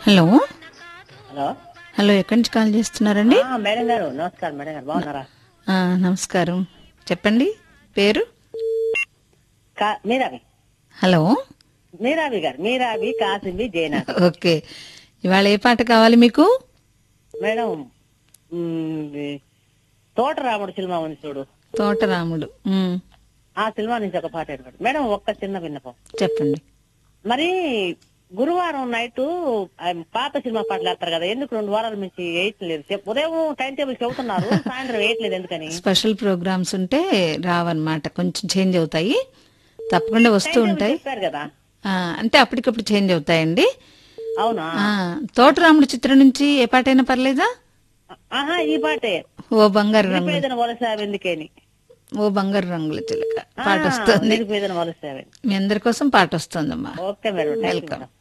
Hello hello hello ఎక్కడి నుంచి call చేస్తున్నారండి ఆ, మేడం గారు నమస్కారం మేడం గారు బాగున్నారా ఆ, నమస్కారం చెప్పండి పేరు కా- మీరావి హలో మీరావి గారు మీరావి కాసింబి జైనాథ్ ఓకే ఇవాళ ఏ పాట కావాలి మీకు మేడం మ్, ఇది తోట రాముడు సినిమా ఉంది చూడు తోటరాముడు ఉమ్, ఆ సినిమా నుంచి ఒక పాట ఏంటి మేడం? మేడం ఒక్క చిన్న విన్నపం చెప్పండి మరి గురువారం నైట్ పాత సినిమా పాటలు వేస్తారు కదా ఎందుకు రెండు వారాల నుంచి వేయట్లేదు చెప్- ఉదయం టైం టేబుల్ చెబుతున్నారు సాయంత్రం వేయట్లేదు ఎందుకని స్పెషల్ ప్రోగ్రామ్స్ ఉంటే రావన్నమాట కొంచెం చేంజ్ అవుతాయి తప్పకుండా వస్తూ ఉంటాయి చెప్పారు కదా ఆ, అంటే అప్పటికప్పుడు చేంజ్ అవుతాయండి అవునా ఆ, తోటరాముడు చిత్రం నుంచి ఏ పాటైనా పర్లేదా ఆహా ఈ పాటే ఓ బంగారు రంగు నిరుపేదన వలస ఎందుకని ఓ బంగారు రంగుల చిలక పాట వస్తుంది నిరుపేదన వలస మీ అందరి కోసం పాట వస్తుందమ్మా okay madam thank you welcome madam